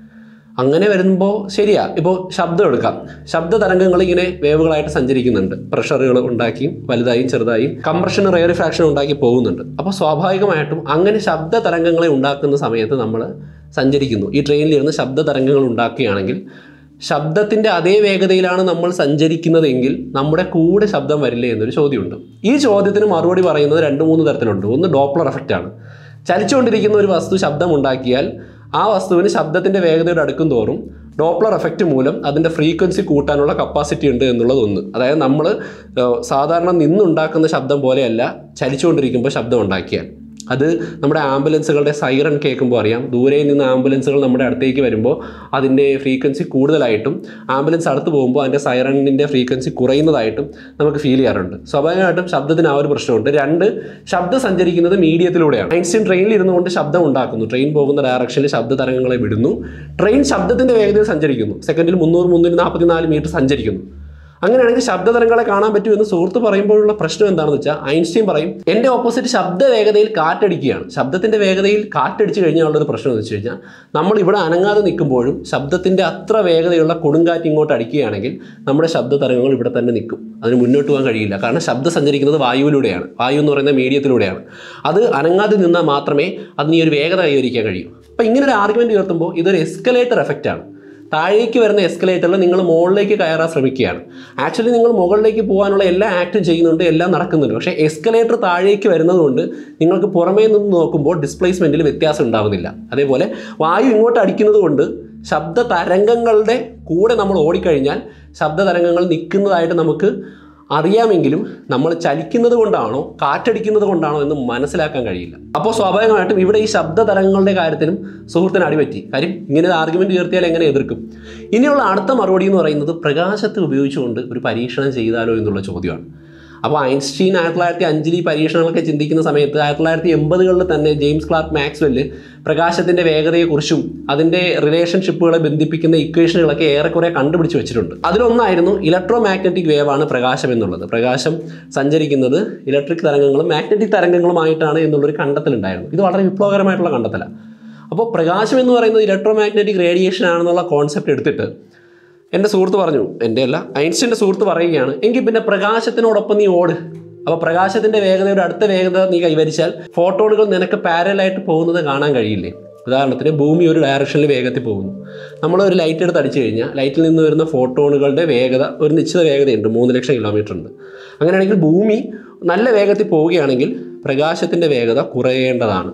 അങ്ങനെ വരുമ്പോൾ ശരിയാ ഇപ്പോൾ ശബ്ദം എടുക്കാം ശബ്ദ തരംഗങ്ങൾ ഇങ്ങനെ വേവുകളായിട്ട് സഞ്ചരിക്കുന്നുണ്ട് പ്രഷറുകൾ ഉണ്ടാക്കിയും വലുതായും ചെറുതായും കംപ്രഷൻ റെയറിഫാക്ഷൻ ഉണ്ടാക്കി പോകുന്നുണ്ട് അപ്പോൾ സ്വാഭാവികമായിട്ടും അങ്ങനെ ശബ്ദ തരംഗങ്ങളെ ഉണ്ടാക്കുന്ന സമയത്ത് നമ്മൾ സഞ്ചരിക്കുന്നു ഈ ട്രെയിനിലിരുന്ന് ശബ്ദ തരംഗങ്ങൾ ഉണ്ടാക്കുകയാണെങ്കിൽ ശബ്ദത്തിൻ്റെ അതേ വേഗതയിലാണ് നമ്മൾ സഞ്ചരിക്കുന്നതെങ്കിൽ നമ്മുടെ കൂടെ ശബ്ദം വരില്ലേ എന്നൊരു ചോദ്യമുണ്ട് ഈ ചോദ്യത്തിന് മറുപടി പറയുന്നത് രണ്ട് മൂന്ന് തരത്തിലുണ്ട് ഒന്ന് ഡോപ്ലർ എഫക്റ്റ് ആണ് ചലിച്ചുകൊണ്ടിരിക്കുന്ന ഒരു വസ്തു ശബ്ദം ഉണ്ടാക്കിയാൽ ആ വസ്തുവിന് ശബ്ദത്തിൻ്റെ വേഗതയുടെ അടുക്കും തോറും ഡോപ്ലർ എഫക്റ്റ് മൂലം അതിൻ്റെ ഫ്രീക്വൻസി കൂട്ടാനുള്ള കപ്പാസിറ്റി ഉണ്ട് എന്നുള്ളത് ഒന്ന് അതായത് നമ്മൾ സാധാരണ നിന്നുണ്ടാക്കുന്ന ശബ്ദം പോലെയല്ല ചലിച്ചുകൊണ്ടിരിക്കുമ്പോൾ ശബ്ദം ഉണ്ടാക്കിയാൽ അത് നമ്മുടെ ആംബുലൻസുകളുടെ സൈറൺ കേൾക്കുമ്പോൾ അറിയാം ദൂരെ നിന്ന് ആംബുലൻസുകൾ നമ്മുടെ അടുത്തേക്ക് വരുമ്പോൾ അതിൻ്റെ ഫ്രീക്വൻസി കൂടുതലായിട്ടും ആംബുലൻസ് അടുത്ത് പോകുമ്പോൾ അതിൻ്റെ സൈറണിൻ്റെ ഫ്രീക്വൻസി കുറയുന്നതായിട്ടും നമുക്ക് ഫീൽ ചെയ്യാറുണ്ട് സ്വാഭാവികമായിട്ടും ശബ്ദത്തിന് ആ ഒരു പ്രശ്നമുണ്ട് രണ്ട് ശബ്ദം സഞ്ചരിക്കുന്നത് മീഡിയത്തിലൂടെയാണ് ഐൻസ്റ്റീൻ ട്രെയിനിൽ ഇരുന്നുകൊണ്ട് ശബ്ദം ഉണ്ടാക്കുന്നു ട്രെയിൻ പോകുന്ന ഡയറക്ഷനിൽ ശബ്ദ തരംഗങ്ങളെ വിടുന്നു ട്രെയിൻ ശബ്ദത്തിൻ്റെ വേഗതയിൽ സഞ്ചരിക്കുന്നു സെക്കൻഡിൽ മുന്നൂറ് മുന്നൂറ്റി നാൽപ്പത്തിനാല് മീറ്റർ സഞ്ചരിക്കുന്നു അങ്ങനെയാണെങ്കിൽ ശബ്ദതരംഗങ്ങളെ കാണാൻ പറ്റുമെന്ന് സുഹൃത്ത് പറയുമ്പോഴുള്ള പ്രശ്നം എന്താണെന്ന് വെച്ചാൽ ഐൻസ്റ്റീൻ പറയും എൻ്റെ ഓപ്പോസിറ്റ് ശബ്ദ വേഗതയിൽ കാറ്റടിക്കുകയാണ് ശബ്ദത്തിൻ്റെ വേഗതയിൽ കാറ്റടിച്ച് കഴിഞ്ഞാൽ ഉള്ളൊരു പ്രശ്നം എന്ന് വെച്ച് കഴിഞ്ഞാൽ നമ്മൾ ഇവിടെ അനങ്ങാതെ നിൽക്കുമ്പോഴും ശബ്ദത്തിൻ്റെ അത്ര വേഗതയുള്ള കൊടുങ്കാറ്റ് ഇങ്ങോട്ട് അടിക്കുകയാണെങ്കിൽ നമ്മുടെ ശബ്ദ തരംഗങ്ങൾ ഇവിടെ തന്നെ നിൽക്കും അതിന് മുന്നോട്ട് പോകാൻ കഴിയില്ല കാരണം ശബ്ദം സഞ്ചരിക്കുന്നത് വായുവിലൂടെയാണ് വായു എന്ന് പറയുന്ന മീഡിയത്തിലൂടെയാണ് അത് അനങ്ങാതെ നിന്നാൽ മാത്രമേ അതിന് ഈ ഒരു വേഗത കൈവരിക്കാൻ കഴിയൂ അപ്പോൾ ഇങ്ങനെ ഒരു ആർഗ്യുമെൻറ്റ് ഉയർത്തുമ്പോൾ ഇതൊരു എസ്കലേറ്റർ എഫക്റ്റാണ് താഴേക്ക് വരുന്ന എസ്കലേറ്ററിൽ നിങ്ങൾ മുകളിലേക്ക് കയറാൻ ശ്രമിക്കുകയാണ് ആക്ച്വലി നിങ്ങൾ മുകളിലേക്ക് പോകാനുള്ള എല്ലാ ആക്റ്റും ചെയ്യുന്നുണ്ട് എല്ലാം നടക്കുന്നുണ്ട് പക്ഷേ എസ്കലേറ്റർ താഴേക്ക് വരുന്നതുകൊണ്ട് നിങ്ങൾക്ക് പുറമേ നിന്ന് നോക്കുമ്പോൾ ഡിസ്പ്ലേസ്മെൻറ്റിൽ വ്യത്യാസം ഉണ്ടാവുന്നില്ല അതേപോലെ വായു ഇങ്ങോട്ട് അടിക്കുന്നത് കൊണ്ട് ശബ്ദ തരംഗങ്ങളുടെ കൂടെ നമ്മൾ ഓടിക്കഴിഞ്ഞാൽ ശബ്ദ തരംഗങ്ങൾ നിൽക്കുന്നതായിട്ട് നമുക്ക് അറിയാമെങ്കിലും നമ്മൾ ചലിക്കുന്നത് കൊണ്ടാണോ കാറ്റടിക്കുന്നത് കൊണ്ടാണോ എന്ന് മനസ്സിലാക്കാൻ കഴിയില്ല അപ്പോൾ സ്വാഭാവികമായിട്ടും ഇവിടെ ഈ ശബ്ദ തരംഗങ്ങളുടെ കാര്യത്തിനും സുഹൃത്തിന് അടിപറ്റി കാര്യം ഇങ്ങനെ ഒരു ആർഗ്യുമെന്റ് ഉയർത്തിയാൽ എങ്ങനെ എതിർക്കും ഇനിയുള്ള അടുത്ത മറുപടി എന്ന് പറയുന്നത് പ്രകാശത്തെ ഉപയോഗിച്ചുകൊണ്ട് ഒരു പരീക്ഷണം ചെയ്താലോ എന്നുള്ള ചോദ്യമാണ് അപ്പോൾ ഐൻസ്റ്റീൻ ആയിരത്തി തൊള്ളായിരത്തി അഞ്ചിൽ ഈ പരീക്ഷണങ്ങളൊക്കെ ചിന്തിക്കുന്ന സമയത്ത് ആയിരത്തി തൊള്ളായിരത്തി എൺപതുകളിൽ തന്നെ ജെയിംസ് ക്ലാർക്ക് മാക്സ്വെല്ല് പ്രകാശത്തിൻ്റെ വേഗതയെക്കുറിച്ചും അതിൻ്റെ റിലേഷൻഷിപ്പുകളെ ബന്ധിപ്പിക്കുന്ന ഇക്വേഷനുകളൊക്കെ ഏറെക്കുറെ കണ്ടുപിടിച്ച് വെച്ചിട്ടുണ്ട് അതിലൊന്നായിരുന്നു ഇലക്ട്രോ മാഗ്നറ്റിക് വേവ് ആണ് പ്രകാശം എന്നുള്ളത് പ്രകാശം സഞ്ചരിക്കുന്നത് ഇലക്ട്രിക് തരംഗങ്ങളും മാഗ്നറ്റിക് തരംഗങ്ങളുമായിട്ടാണ് എന്നുള്ളൊരു കണ്ടെത്തലുണ്ടായിരുന്നു ഇത് വളരെ വിപ്ലവകരമായിട്ടുള്ള കണ്ടെത്തലാണ് അപ്പോൾ പ്രകാശം എന്ന് പറയുന്നത് ഇലക്ട്രോ മാഗ്നറ്റിക് റേഡിയേഷൻ ആണെന്നുള്ള കോൺസെപ്റ്റ് എടുത്തിട്ട് എൻ്റെ സുഹൃത്ത് പറഞ്ഞു എൻ്റെ അല്ല ഐൻസ്റ്റീൻ്റെ സുഹൃത്ത് പറയുകയാണ് എങ്കിൽ പിന്നെ പ്രകാശത്തിനോടൊപ്പം നീ ഓട് അപ്പോൾ പ്രകാശത്തിൻ്റെ വേഗതയുടെ അടുത്ത വേഗത നീ കൈവരിച്ചാൽ ഫോട്ടോണുകൾ നിനക്ക് പാരലായിട്ട് പോകുന്നത് കാണാൻ കഴിയില്ലേ ഉദാഹരണത്തിന് ഭൂമി ഒരു ഡയറക്ഷനിൽ വേഗത്തിൽ പോകുന്നു നമ്മൾ ഒരു ലൈറ്റ് എടുത്ത് അടിച്ചു കഴിഞ്ഞാൽ ലൈറ്റിൽ നിന്ന് വരുന്ന ഫോട്ടോണുകളുടെ വേഗത ഒരു നിശ്ചിത വേഗതയുണ്ട് മൂന്ന് ലക്ഷം കിലോമീറ്റർ ഉണ്ട് അങ്ങനെയാണെങ്കിൽ ഭൂമി നല്ല വേഗത്തിൽ പോവുകയാണെങ്കിൽ പ്രകാശത്തിൻ്റെ വേഗത കുറയേണ്ടതാണ്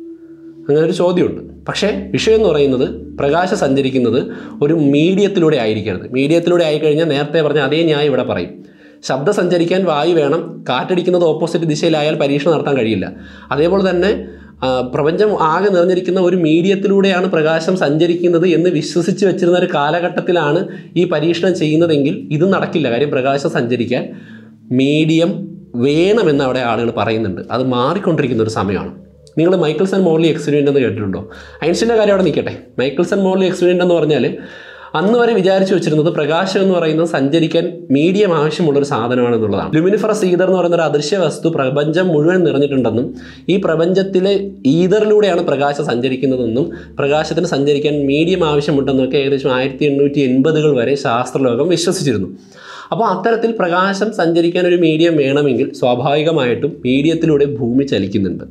അങ്ങനെ ഒരു ചോദ്യമുണ്ട് പക്ഷേ വിഷയം എന്ന് പറയുന്നത് പ്രകാശം സഞ്ചരിക്കുന്നത് ഒരു മീഡിയത്തിലൂടെ ആയിരിക്കരുത് മീഡിയത്തിലൂടെ ആയിക്കഴിഞ്ഞാൽ നേരത്തെ പറഞ്ഞ അതേ ന്യായം ഇവിടെ പറയും ശബ്ദം സഞ്ചരിക്കാൻ വായു വേണം കാറ്റടിക്കുന്നത് ഓപ്പോസിറ്റ് ദിശയിലായാൽ പരീക്ഷണം നടത്താൻ കഴിയില്ല അതേപോലെ തന്നെ ആ, പ്രപഞ്ചം ആകെ നിറഞ്ഞിരിക്കുന്ന ഒരു മീഡിയത്തിലൂടെയാണ് പ്രകാശം സഞ്ചരിക്കുന്നത് എന്ന് വിശ്വസിച്ച് വെച്ചിരുന്ന ഒരു കാലഘട്ടത്തിലാണ് ഈ പരീക്ഷണം ചെയ്യുന്നതെങ്കിൽ ഇത് നടക്കില്ല കാര്യം പ്രകാശം സഞ്ചരിക്കാൻ മീഡിയം വേണമെന്ന് അവിടെ ആളുകൾ പറയുന്നുണ്ട് അത് മാറിക്കൊണ്ടിരിക്കുന്ന ഒരു സമയമാണ് നിങ്ങൾ മൈക്കിൾസൺ മോർലി എക്സ്പെരിമെൻ്റ് എന്ന് കേട്ടിട്ടുണ്ടോ ഐൻസ്റ്റീൻ്റെ കാര്യം അവിടെ നിൽക്കട്ടെ മൈക്കിൾസൺ മോർലി എക്സ്പെരിമെൻ്റ് എന്ന് പറഞ്ഞാൽ അന്ന് വരെ വിചാരിച്ചു വെച്ചിരുന്നത് പ്രകാശം എന്ന് പറയുന്നത് സഞ്ചരിക്കാൻ മീഡിയം ആവശ്യമുള്ളൊരു സാധനമാണെന്നുള്ളതാണ് ലുമിനിഫറസ് ഈതർ എന്ന് പറയുന്ന ഒരു അദൃശ്യ വസ്തു പ്രപഞ്ചം മുഴുവൻ നിറഞ്ഞിട്ടുണ്ടെന്നും ഈ പ്രപഞ്ചത്തിലെ ഈതറിലൂടെയാണ് പ്രകാശം സഞ്ചരിക്കുന്നതെന്നും പ്രകാശത്തിന് സഞ്ചരിക്കാൻ മീഡിയം ആവശ്യമുണ്ടെന്നൊക്കെ ഏകദേശം ആയിരത്തി എണ്ണൂറ്റി എൺപതുകൾ വരെ ശാസ്ത്രലോകം വിശ്വസിച്ചിരുന്നു അപ്പോൾ അത്തരത്തിൽ പ്രകാശം സഞ്ചരിക്കാൻ ഒരു മീഡിയം വേണമെങ്കിൽ സ്വാഭാവികമായിട്ടും മീഡിയത്തിലൂടെ ഭൂമി ചലിക്കുന്നുണ്ട്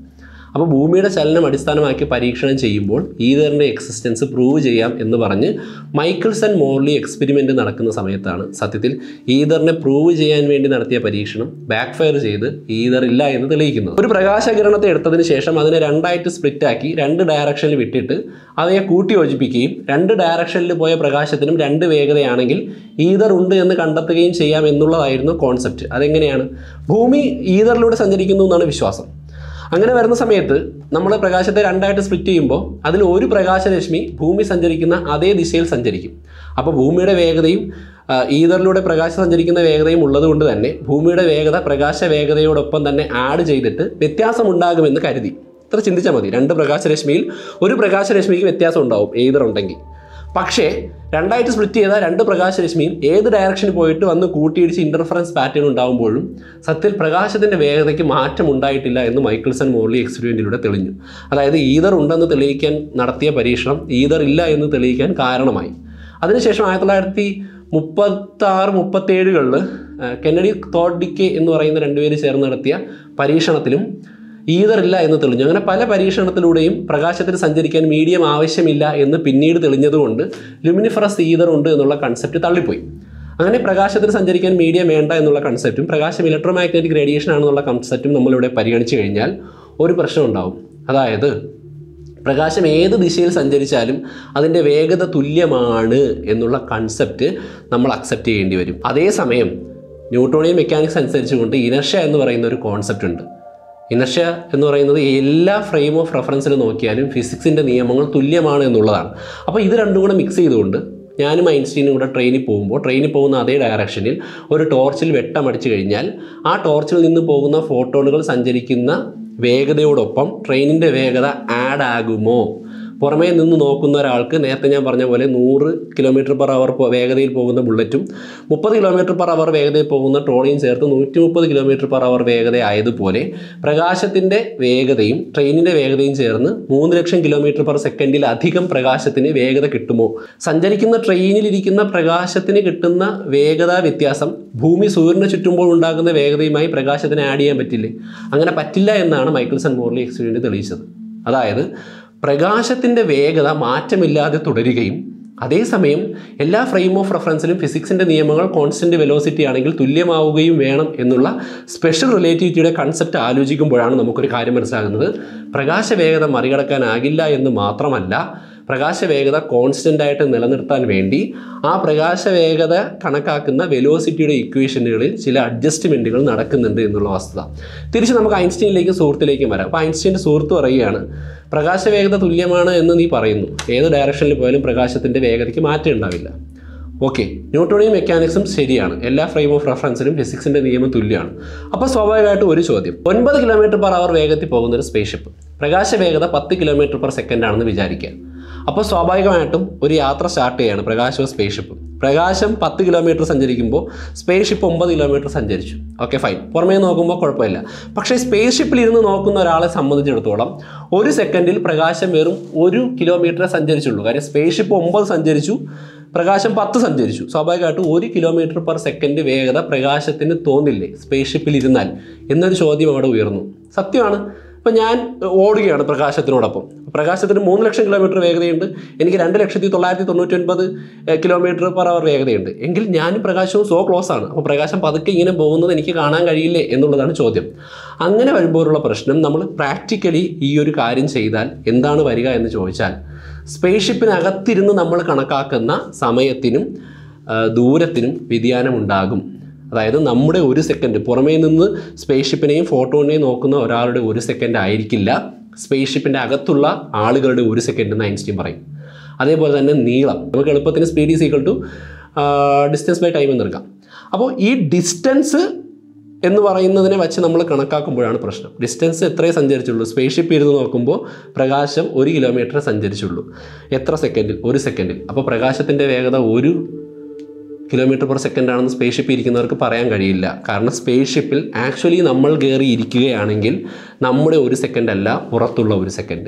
അപ്പോൾ ഭൂമിയുടെ ചലനം അടിസ്ഥാനമാക്കി പരീക്ഷണം ചെയ്യുമ്പോൾ ഈതറിൻ്റെ എക്സിസ്റ്റൻസ് പ്രൂവ് ചെയ്യാം എന്ന് പറഞ്ഞ് മൈക്കിൾസൺ മോർലി എക്സ്പെരിമെൻ്റ് നടക്കുന്ന സമയത്താണ് സത്യത്തിൽ ഈതറിനെ പ്രൂവ് ചെയ്യാൻ വേണ്ടി നടത്തിയ പരീക്ഷണം ബാക്ക് ഫയർ ചെയ്ത് ഈതർ ഇല്ല എന്ന് തെളിയിക്കുന്നത് ഒരു പ്രകാശകിരണത്തെ എടുത്തതിന് ശേഷം അതിനെ രണ്ടായിട്ട് സ്പ്ലിറ്റ് ആക്കി രണ്ട് ഡയറക്ഷനിൽ വിട്ടിട്ട് അവയെ കൂട്ടി യോജിപ്പിക്കുകയും രണ്ട് ഡയറക്ഷനിൽ പോയ പ്രകാശത്തിനും രണ്ട് വേഗതയാണെങ്കിൽ ഈതർ ഉണ്ട് എന്ന് കണ്ടെത്തുകയും ചെയ്യാം എന്നുള്ളതായിരുന്നു കോൺസെപ്റ്റ് അതെങ്ങനെയാണ് ഭൂമി ഈതറിലൂടെ സഞ്ചരിക്കുന്നു എന്നാണ് വിശ്വാസം അങ്ങനെ വരുന്ന സമയത്ത് നമ്മൾ പ്രകാശത്തെ രണ്ടായിട്ട് സ്പ്ലിറ്റ് ചെയ്യുമ്പോൾ അതിൽ ഒരു പ്രകാശരശ്മി ഭൂമി സഞ്ചരിക്കുന്ന അതേ ദിശയിൽ സഞ്ചരിക്കും അപ്പോൾ ഭൂമിയുടെ വേഗതയും ആ, ഈതറിലൂടെ പ്രകാശം സഞ്ചരിക്കുന്ന വേഗതയും ഉള്ളതുകൊണ്ട് തന്നെ ഭൂമിയുടെ വേഗത പ്രകാശ വേഗതയോടൊപ്പം തന്നെ ആഡ് ചെയ്തിട്ട് വ്യത്യാസമുണ്ടാകുമെന്ന് കരുതി ഇത്ര ചിന്തിച്ചാൽ മതി രണ്ട് പ്രകാശരശ്മിയിൽ ഒരു പ്രകാശരശ്മിക്ക് വ്യത്യാസം ഉണ്ടാവും ഏതർ ഉണ്ടെങ്കിൽ പക്ഷേ രണ്ടായിട്ട് സ്പ്ലിറ്റ് ചെയ്ത രണ്ട് പ്രകാശരശ്മിയും ഏത് ഡയറക്ഷനിൽ പോയിട്ട് വന്ന് കൂട്ടിയിടിച്ച് ഇൻ്റർഫറൻസ് പാറ്റേൺ ഉണ്ടാകുമ്പോഴും സത്യത്തിൽ പ്രകാശത്തിൻ്റെ വേഗതയ്ക്ക് മാറ്റം ഉണ്ടായിട്ടില്ല എന്ന് മൈക്കിൾസൺ മോർലി എക്സ്പെരിമെൻറ്റിലൂടെ തെളിഞ്ഞു അതായത് ഈതർ ഉണ്ടെന്ന് തെളിയിക്കാൻ നടത്തിയ പരീക്ഷണം ഈതർ ഇല്ല എന്ന് തെളിയിക്കാൻ കാരണമായി അതിനുശേഷം ആയിരത്തി തൊള്ളായിരത്തി മുപ്പത്താറ് മുപ്പത്തേഴുകളിൽ കെന്നഡി തോഡിക്കെ എന്ന് പറയുന്ന രണ്ടുപേര് ചേർന്ന് നടത്തിയ പരീക്ഷണത്തിലും ഈതർ ഇല്ല എന്ന് തെളിഞ്ഞു അങ്ങനെ പല പരീക്ഷണത്തിലൂടെയും പ്രകാശത്തിന് സഞ്ചരിക്കാൻ മീഡിയം ആവശ്യമില്ല എന്ന് പിന്നീട് തെളിഞ്ഞതുകൊണ്ട് ലുമിനിഫറസ് ഈതർ ഉണ്ട് എന്നുള്ള കൺസെപ്റ്റ് തള്ളിപ്പോയി അങ്ങനെ പ്രകാശത്തിന് സഞ്ചരിക്കാൻ മീഡിയം വേണ്ട എന്നുള്ള കൺസെപ്റ്റും പ്രകാശം ഇലക്ട്രോ മാഗ്നറ്റിക് റേഡിയേഷൻ ആണെന്നുള്ള കൺസെപ്റ്റും നമ്മളിവിടെ പരിഗണിച്ചു കഴിഞ്ഞാൽ ഒരു പ്രശ്നം ഉണ്ടാവും അതായത് പ്രകാശം ഏത് ദിശയിൽ സഞ്ചരിച്ചാലും അതിൻ്റെ വേഗത തുല്യമാണ് എന്നുള്ള കൺസെപ്റ്റ് നമ്മൾ അക്സെപ്റ്റ് ചെയ്യേണ്ടി വരും അതേസമയം ന്യൂട്ടോണിയൻ മെക്കാനിക്സ് അനുസരിച്ചുകൊണ്ട് ഇനർഷ്യ എന്ന് പറയുന്ന ഒരു കോൺസെപ്റ്റ് ഉണ്ട് ഇനർഷ്യ എന്ന് പറയുന്നത് എല്ലാ ഫ്രെയിം ഓഫ് റെഫറൻസിൽ നോക്കിയാലും ഫിസിക്സിൻ്റെ നിയമങ്ങൾ തുല്യമാണ് എന്നുള്ളതാണ് അപ്പോൾ ഇത് രണ്ടും കൂടെ മിക്സ് ചെയ്തുകൊണ്ട് ഞാനും ഐൻസ്റ്റീനും കൂടെ ട്രെയിനിൽ പോകുമ്പോൾ ട്രെയിനിൽ പോകുന്ന അതേ ഡയറക്ഷനിൽ ഒരു ടോർച്ചിൽ വെട്ടമടിച്ചു കഴിഞ്ഞാൽ ആ ടോർച്ചിൽ നിന്ന് പോകുന്ന ഫോട്ടോണുകൾ സഞ്ചരിക്കുന്ന വേഗതയോടൊപ്പം ട്രെയിനിൻ്റെ വേഗത ആഡ് ആകുമോ പുറമേ നിന്ന് നോക്കുന്ന ഒരാൾക്ക് നേരത്തെ ഞാൻ പറഞ്ഞ പോലെ നൂറ് കിലോമീറ്റർ പെർ അവർ വേഗതയിൽ പോകുന്ന ബുള്ളറ്റും മുപ്പത് കിലോമീറ്റർ പെർ അവർ വേഗതയിൽ പോകുന്ന ട്രോളിയും ചേർത്ത് നൂറ്റി മുപ്പത് കിലോമീറ്റർ പെർ അവർ വേഗത ആയതുപോലെ പ്രകാശത്തിൻ്റെ വേഗതയും ട്രെയിനിൻ്റെ വേഗതയും ചേർന്ന് മൂന്ന് ലക്ഷം കിലോമീറ്റർ പെർ സെക്കൻഡിൽ അധികം പ്രകാശത്തിന് വേഗത കിട്ടുമോ സഞ്ചരിക്കുന്ന ട്രെയിനിലിരിക്കുന്ന പ്രകാശത്തിന് കിട്ടുന്ന വേഗതാ വ്യത്യാസം ഭൂമി സൂര്യനെ ചുറ്റുമ്പോൾ ഉണ്ടാകുന്ന വേഗതയുമായി പ്രകാശത്തിന് ആഡ് ചെയ്യാൻ പറ്റില്ലേ അങ്ങനെ പറ്റില്ല എന്നാണ് മൈക്കിൾസൺ മോർലി എക്സ്പെരിമെൻ്റ് തെളിയിച്ചത് അതായത് പ്രകാശത്തിൻ്റെ വേഗത മാറ്റമില്ലാതെ തുടരുകയും അതേസമയം എല്ലാ ഫ്രെയിം ഓഫ് റെഫറൻസിലും ഫിസിക്സിൻ്റെ നിയമങ്ങൾ കോൺസ്റ്റൻറ്റ് വെലോസിറ്റി ആണെങ്കിൽ തുല്യമാവുകയും വേണം എന്നുള്ള സ്പെഷ്യൽ റിലേറ്റിവിറ്റിയുടെ കൺസെപ്റ്റ് ആലോചിക്കുമ്പോഴാണ് നമുക്കൊരു കാര്യം മനസ്സിലാകുന്നത് പ്രകാശ വേഗത മറികടക്കാനാകില്ല എന്ന് മാത്രമല്ല പ്രകാശ വേഗത കോൺസ്റ്റൻ്റ് ആയിട്ട് നിലനിർത്താൻ വേണ്ടി ആ പ്രകാശ വേഗത കണക്കാക്കുന്ന വെലോസിറ്റിയുടെ ഇക്വേഷനുകളിൽ ചില അഡ്ജസ്റ്റ്മെൻറ്റുകൾ നടക്കുന്നുണ്ട് എന്നുള്ള വസ്തുത തിരിച്ച് നമുക്ക് ഐൻസ്റ്റീനിലേക്കും സുഹൃത്തിലേക്കും വരാം അപ്പോൾ ഐൻസ്റ്റീൻ്റെ സുഹൃത്ത് പറയുകയാണ് പ്രകാശ വേഗത തുല്യമാണ് എന്ന് നീ പറയുന്നു ഏത് ഡയറക്ഷനിൽ പോയാലും പ്രകാശത്തിൻ്റെ വേഗതയ്ക്ക് മാറ്റം ഉണ്ടാവില്ല ഓക്കെ ന്യൂട്ടോണിയൻ മെക്കാനിക്സും ശരിയാണ് എല്ലാ ഫ്രെയിം ഓഫ് റെഫറൻസിലും ഫിസിക്സിൻ്റെ നിയമം തുല്യമാണ് അപ്പോൾ സ്വാഭാവികമായിട്ടും ഒരു ചോദ്യം ഒൻപത് കിലോമീറ്റർ പെർ അവർ വേഗത്തിൽ പോകുന്ന ഒരു സ്പേസ് ഷിപ്പ് പ്രകാശ വേഗത പത്ത് കിലോമീറ്റർ പെർ സെക്കൻഡ് ആണെന്ന് വിചാരിക്കുക അപ്പോൾ സ്വാഭാവികമായിട്ടും ഒരു യാത്ര സ്റ്റാർട്ട് ചെയ്യാണ് പ്രകാശവും സ്പേസ് ഷിപ്പും പ്രകാശം പത്ത് കിലോമീറ്റർ സഞ്ചരിക്കുമ്പോൾ സ്പേസ് ഷിപ്പ് ഒമ്പത് കിലോമീറ്റർ സഞ്ചരിച്ചു ഓക്കെ ഫൈൻ പുറമേ നോക്കുമ്പോൾ കുഴപ്പമില്ല പക്ഷേ സ്പേസ് ഷിപ്പിൽ ഇരുന്ന് നോക്കുന്ന ഒരാളെ സംബന്ധിച്ചിടത്തോളം ഒരു സെക്കൻഡിൽ പ്രകാശം വെറും ഒരു കിലോമീറ്റർ സഞ്ചരിച്ചുള്ളൂ കാര്യം സ്പേസ് ഷിപ്പ് ഒമ്പത് സഞ്ചരിച്ചു പ്രകാശം പത്ത് സഞ്ചരിച്ചു സ്വാഭാവികമായിട്ടും ഒരു കിലോമീറ്റർ പെർ സെക്കൻഡ് വേഗത പ്രകാശത്തിന് തോന്നില്ലേ സ്പേസ് ഷിപ്പിൽ ഇരുന്നാൽ എന്നൊരു ചോദ്യം അവിടെ ഉയർന്നു സത്യമാണ് ഇപ്പം ഞാൻ ഓടുകയാണ് പ്രകാശത്തിനോടൊപ്പം പ്രകാശത്തിന് മൂന്ന് ലക്ഷം കിലോമീറ്റർ വേഗതയുണ്ട് എനിക്ക് രണ്ട് ലക്ഷത്തി തൊള്ളായിരത്തി തൊണ്ണൂറ്റി ഒൻപത് കിലോമീറ്റർ പെർ അവർ വേഗതയുണ്ട് എങ്കിൽ ഞാനും പ്രകാശവും സോ ക്ലോസ് ആണ് അപ്പോൾ പ്രകാശം പതുക്കെ ഇങ്ങനെ പോകുന്നത് എനിക്ക് കാണാൻ കഴിയില്ലേ എന്നുള്ളതാണ് ചോദ്യം അങ്ങനെ വരുമ്പോഴുള്ള പ്രശ്നം നമ്മൾ പ്രാക്ടിക്കലി ഈ ഒരു കാര്യം ചെയ്താൽ എന്താണ് വരിക എന്ന് ചോദിച്ചാൽ സ്പേസ് ഷിപ്പിനകത്തിരുന്ന് നമ്മൾ കണക്കാക്കുന്ന സമയത്തിനും ആ, ദൂരത്തിനും വ്യതിയാനം ഉണ്ടാകും അതായത് നമ്മുടെ ഒരു സെക്കൻഡ് പുറമേ നിന്ന് സ്പേസ് ഷിപ്പിനെയും ഫോട്ടോണിനെയും നോക്കുന്ന ഒരാളുടെ ഒരു സെക്കൻഡ് ആയിരിക്കില്ല സ്പേസ് ഷിപ്പിൻ്റെ അകത്തുള്ള ആളുകളുടെ ഒരു സെക്കൻഡ് എന്ന് ഐൻസ്റ്റീൻ പറയും അതേപോലെ തന്നെ നീളം നമുക്ക് എളുപ്പത്തിന് speed is equal to distance by time എന്നെടുക്കാം അപ്പോൾ ഈ ഡിസ്റ്റൻസ് എന്ന് പറയുന്നതിനെ വെച്ച് നമ്മൾ കണക്കാക്കുമ്പോഴാണ് പ്രശ്നം ഡിസ്റ്റൻസ് എത്രയേ സഞ്ചരിച്ചുള്ളൂ സ്പേസ് ഷിപ്പ് ഇരുന്ന് നോക്കുമ്പോൾ പ്രകാശം ഒരു കിലോമീറ്റർ സഞ്ചരിച്ചുള്ളൂ എത്ര സെക്കൻഡിൽ ഒരു സെക്കൻഡിൽ അപ്പോൾ പ്രകാശത്തിൻ്റെ വേഗത ഒരു കിലോമീറ്റർ പെർ സെക്കൻഡ് ആണെന്ന് സ്പേസ് ഷിപ്പ് ഇരിക്കുന്നവർക്ക് പറയാൻ കഴിയില്ല കാരണം സ്പേസ് ഷിപ്പിൽ ആക്ച്വലി നമ്മൾ കയറി ഇരിക്കുകയാണെങ്കിൽ നമ്മുടെ ഒരു സെക്കൻഡ് അല്ല പുറത്തുള്ള ഒരു സെക്കൻഡ്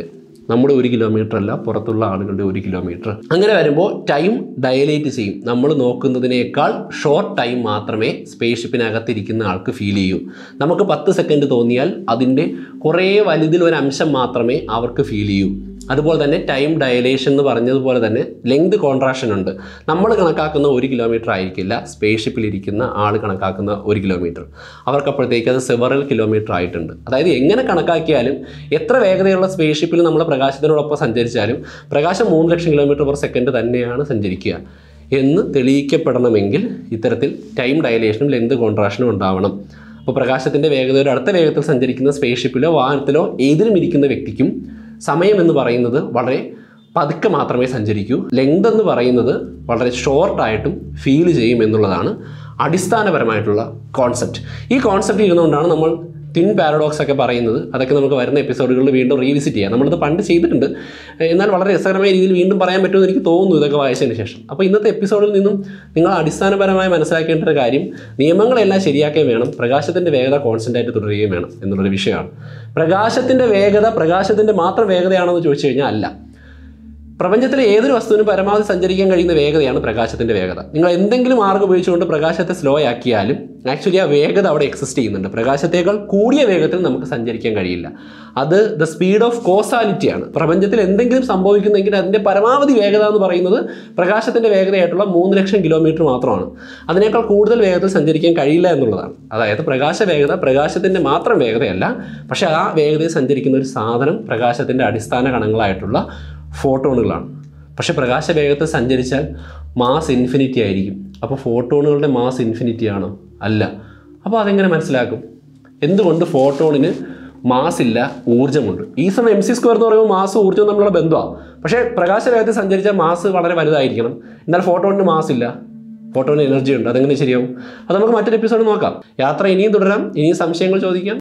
നമ്മുടെ ഒരു കിലോമീറ്റർ അല്ല പുറത്തുള്ള ആളുകളുടെ ഒരു കിലോമീറ്റർ അങ്ങനെ വരുമ്പോൾ ടൈം ഡയലേറ്റ് ചെയ്യും നമ്മൾ നോക്കുന്നതിനേക്കാൾ ഷോർട്ട് ടൈം മാത്രമേ സ്പേസ് ഷിപ്പിനകത്തിരിക്കുന്ന ആൾക്ക് ഫീൽ ചെയ്യൂ നമുക്ക് പത്ത് സെക്കൻഡ് തോന്നിയാൽ അതിൻ്റെ കുറേ വലുതിൽ ഒരു അംശം മാത്രമേ അവർക്ക് ഫീൽ ചെയ്യൂ അതുപോലെ തന്നെ ടൈം ഡയലേഷൻ എന്ന് പറഞ്ഞതുപോലെ തന്നെ ലെങ്ത് കോൺട്രാക്ഷൻ ഉണ്ട് നമ്മൾ കണക്കാക്കുന്ന ഒരു കിലോമീറ്റർ ആയിരിക്കില്ല സ്പേസ് ഷിപ്പിലിരിക്കുന്ന ആൾ കണക്കാക്കുന്ന ഒരു കിലോമീറ്റർ അവർക്കപ്പോഴത്തേക്ക് അത് സെവറൽ കിലോമീറ്റർ ആയിട്ടുണ്ട് അതായത് എങ്ങനെ കണക്കാക്കിയാലും എത്ര വേഗതയുള്ള സ്പേസ് ഷിപ്പിൽ നമ്മൾ പ്രകാശത്തിനോടൊപ്പം സഞ്ചരിച്ചാലും പ്രകാശം മൂന്ന് ലക്ഷം കിലോമീറ്റർ പെർ സെക്കൻഡ് തന്നെയാണ് സഞ്ചരിക്കുക എന്ന് തെളിയിക്കപ്പെടണമെങ്കിൽ ഇത്തരത്തിൽ ടൈം ഡയലേഷനും ലെങ്ത് കോൺട്രാക്ഷനും ഉണ്ടാവണം അപ്പോൾ പ്രകാശത്തിൻ്റെ വേഗതയുടെ അടുത്ത വേഗത്തിൽ സഞ്ചരിക്കുന്ന സ്പേസ് ഷിപ്പിലോ വാഹനത്തിലോ ഏതിലും ഇരിക്കുന്ന വ്യക്തിക്കും സമയം എന്ന് പറയുന്നത് വളരെ പതുക്കെ മാത്രമേ സഞ്ചരിക്കൂ ലെങ്ത് എന്ന് പറയുന്നത് വളരെ ഷോർട്ടായിട്ടും ഫീൽ ചെയ്യും എന്നുള്ളതാണ് അടിസ്ഥാനപരമായിട്ടുള്ള കോൺസെപ്റ്റ് ഈ കോൺസെപ്റ്റ് ഇരുന്നുകൊണ്ടാണ് നമ്മൾ തിൻ പാരഡോക്സ് ഒക്കെ പറയുന്നത് അതൊക്കെ നമുക്ക് വരുന്ന എപ്പിസോഡുകളിൽ വീണ്ടും റീവിസിറ്റ് ചെയ്യാം നമ്മളിത് പണ്ട് ചെയ്തിട്ടുണ്ട് എന്നാൽ വളരെ രസകരമായ രീതിയിൽ വീണ്ടും പറയാൻ പറ്റുമെന്ന് എനിക്ക് തോന്നുന്നു ഇതൊക്കെ വായിച്ചതിന് ശേഷം അപ്പോൾ ഇന്നത്തെ എപ്പിസോഡിൽ നിന്നും നിങ്ങൾ അടിസ്ഥാനപരമായി മനസ്സിലാക്കേണ്ട ഒരു കാര്യം നിയമങ്ങളെല്ലാം ശരിയാക്കുകയും വേണം പ്രകാശത്തിൻ്റെ വേഗത കോൺസ്റ്റൻ്റ് ആയിട്ട് തുടരുകയും വേണം എന്നുള്ളൊരു വിഷയമാണ് പ്രകാശത്തിൻ്റെ വേഗത പ്രകാശത്തിൻ്റെ മാത്രം വേഗതയാണോ എന്ന് ചോദിച്ചു കഴിഞ്ഞാൽ അല്ല പ്രപഞ്ചത്തിലെ ഏതൊരു വസ്തുവിനും പരമാവധി സഞ്ചരിക്കാൻ കഴിയുന്ന വേഗതയാണ് പ്രകാശത്തിൻ്റെ വേഗത നിങ്ങൾ എന്തെങ്കിലും മാർഗ്ഗം ഉപയോഗിച്ചുകൊണ്ട് പ്രകാശത്തെ സ്ലോ ആക്കിയാലും ആക്ച്വലി ആ വേഗത അവിടെ എക്സിസ്റ്റ് ചെയ്യുന്നുണ്ട് പ്രകാശത്തേക്കാൾ കൂടിയ വേഗത്തിൽ നമുക്ക് സഞ്ചരിക്കാൻ കഴിയില്ല അത് ദ സ്പീഡ് ഓഫ് കോസാലിറ്റിയാണ് പ്രപഞ്ചത്തിൽ എന്തെങ്കിലും സംഭവിക്കുന്നെങ്കിൽ അതിൻ്റെ പരമാവധി വേഗത എന്ന് പറയുന്നത് പ്രകാശത്തിൻ്റെ വേഗതയായിട്ടുള്ള മൂന്ന് ലക്ഷം കിലോമീറ്റർ മാത്രമാണ് അതിനേക്കാൾ കൂടുതൽ വേഗത്തിൽ സഞ്ചരിക്കാൻ കഴിയില്ല എന്നുള്ളതാണ് അതായത് പ്രകാശ വേഗത പ്രകാശത്തിൻ്റെ മാത്രം വേഗതയല്ല പക്ഷേ ആ വേഗതയിൽ സഞ്ചരിക്കുന്ന ഒരു സാധനം പ്രകാശത്തിൻ്റെ അടിസ്ഥാന കണങ്ങളായിട്ടുള്ള ഫോട്ടോണുകളാണ് പക്ഷേ പ്രകാശ വേഗത്തിൽ സഞ്ചരിച്ചാൽ മാസ് ഇൻഫിനിറ്റി ആയിരിക്കും അപ്പോൾ ഫോട്ടോണുകളുടെ മാസ് ഇൻഫിനിറ്റി ആണോ അല്ല അപ്പോൾ അതെങ്ങനെ മനസ്സിലാക്കും എന്തുകൊണ്ട് ഫോട്ടോണിന് മാസ് ഇല്ല ഊർജ്ജമുണ്ട് ഈ സമയം എം സി സ്ക്വയർ എന്ന് പറയുമ്പോൾ മാസ് ഊർജ്ജം തമ്മിലുള്ള ബന്ധമാണ് പക്ഷേ പ്രകാശ വേഗത്തിൽ സഞ്ചരിച്ചാൽ മാസ് വളരെ വലുതായിരിക്കണം എന്നാൽ ഫോട്ടോണിന് മാസ് ഇല്ല ഫോട്ടോന് എനർജി ഉണ്ട് അതെങ്ങനെ ശരിയാവും അത് നമുക്ക് മറ്റൊരു എപ്പിസോഡ് നോക്കാം യാത്ര ഇനിയും തുടരാം ഇനിയും സംശയങ്ങൾ ചോദിക്കാം